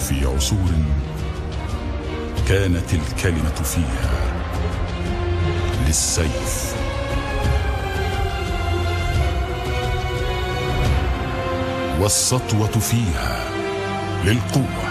في عصور كانت الكلمة فيها للسيف والسطوة فيها للقوة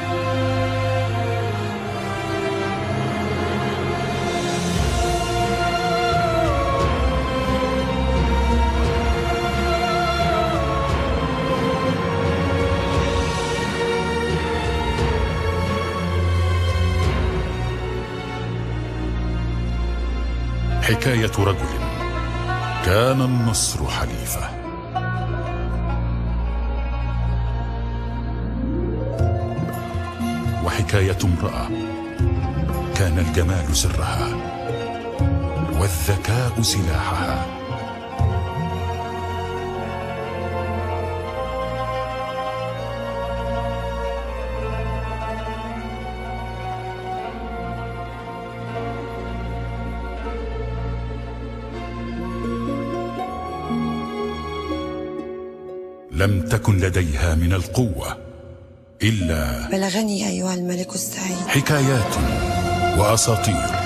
حكاية رجل كان النصر حليفه وحكاية امرأة كان الجمال سرها والذكاء سلاحها لم تكن لديها من القوة إلا بلغني أيها الملك السعيد حكايات وأساطير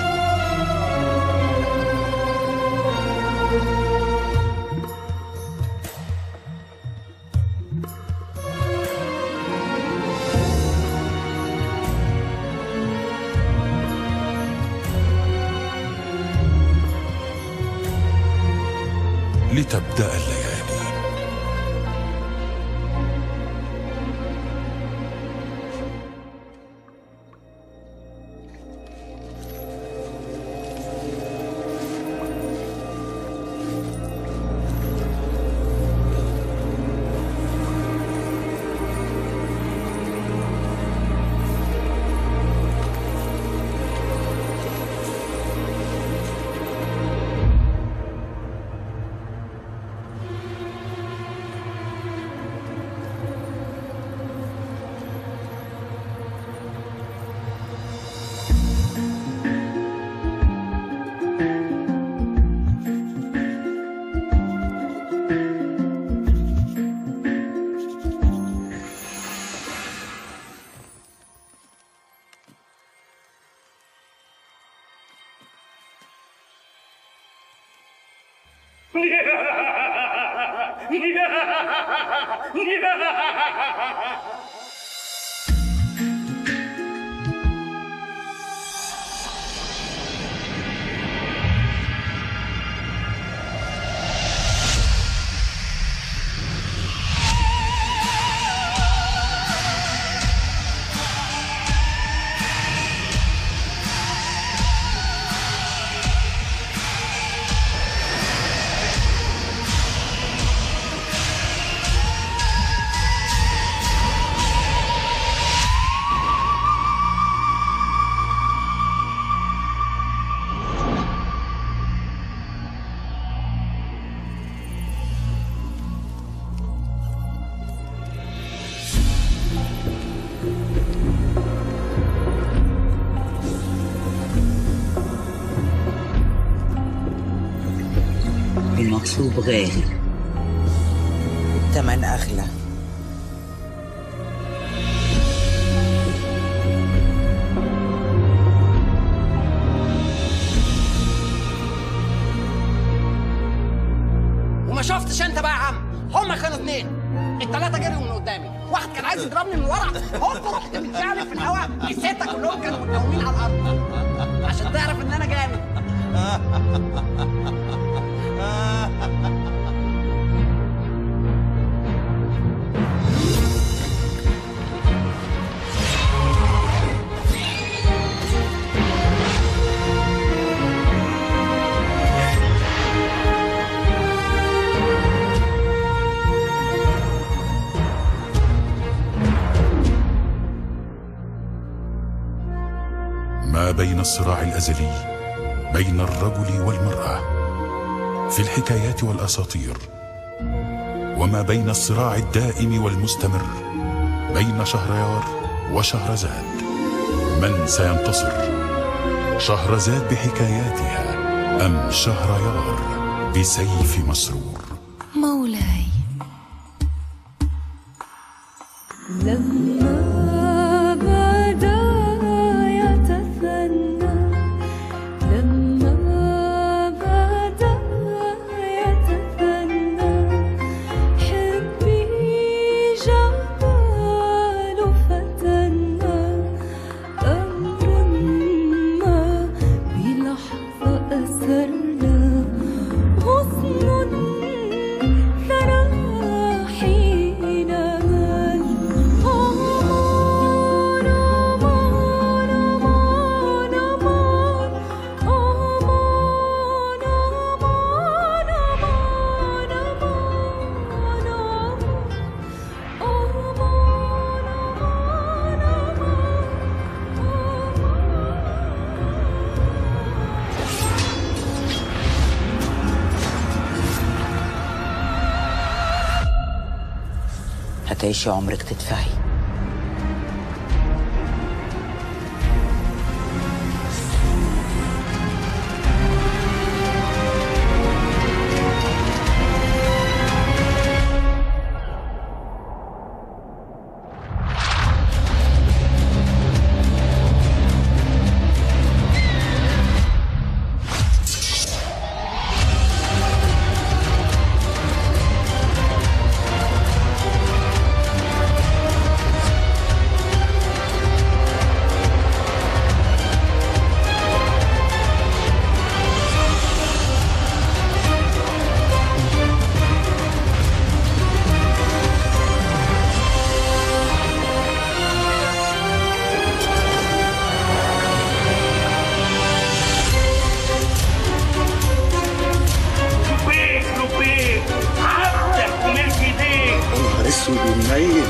لتبدأ الليالي المطلوب غالي الثمن أغلى وما شفتش انت بقى يا عم هما كانوا اتنين التلاتة جريوا من قدامي واحد كان عايز يضربني من ورا هوب رحت بالفعل في الهواء الستة كلهم كانوا متقومين على الارض عشان تعرف ان انا جامد ما بين الصراع الازلي بين الرجل والمراه في الحكايات والاساطير وما بين الصراع الدائم والمستمر بين شهريار وشهرزاد من سينتصر شهرزاد بحكاياتها ام شهريار بسيف مسرور مولاي لما هتعيشي عمرك تدفعي لبيك لبيك عبدك وملك ايديك نهار اسود ومنيل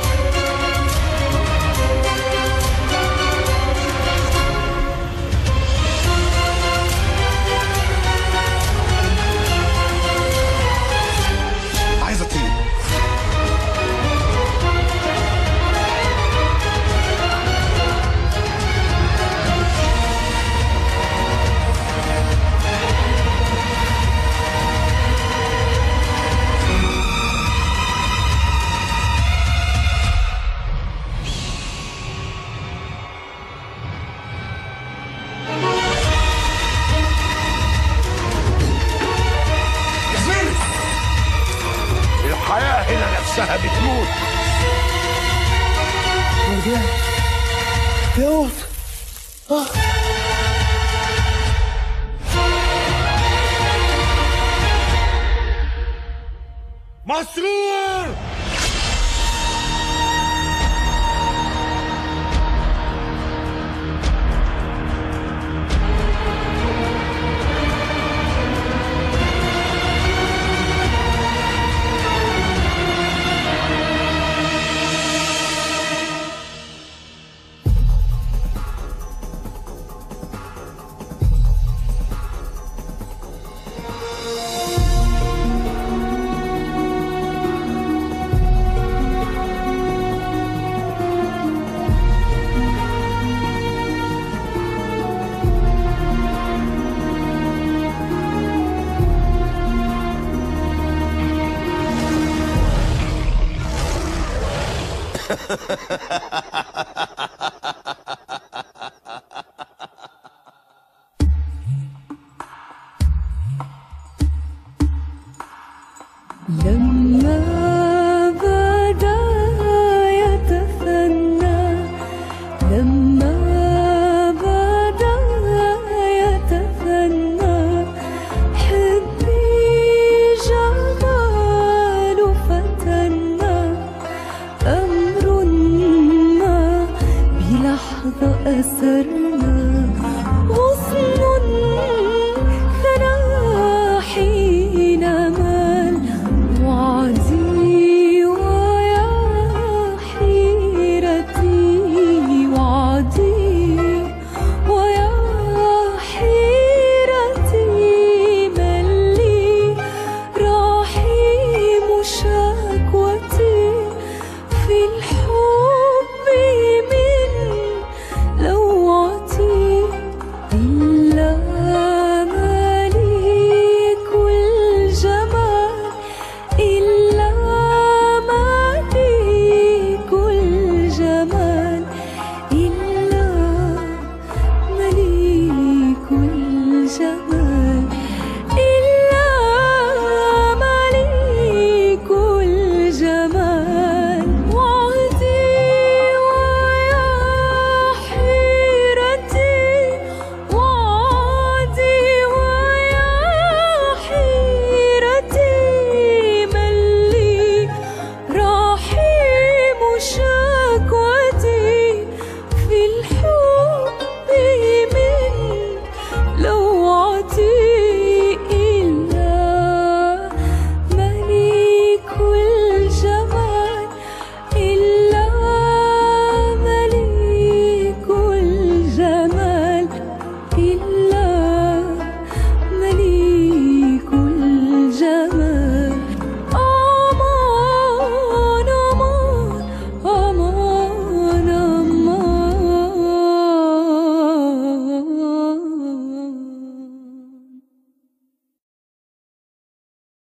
عايز اطير الحياة هنا نفسها بتموت مسرور لما بدا يتثنى لما بدا يتثنى حبي جمال فتنا أمر ما بلحظة أسرنا غصن ثنى حين مال وعدي ويا حيرتي وعدي ويا حيرتي من لي رحيم شكوتي في الحب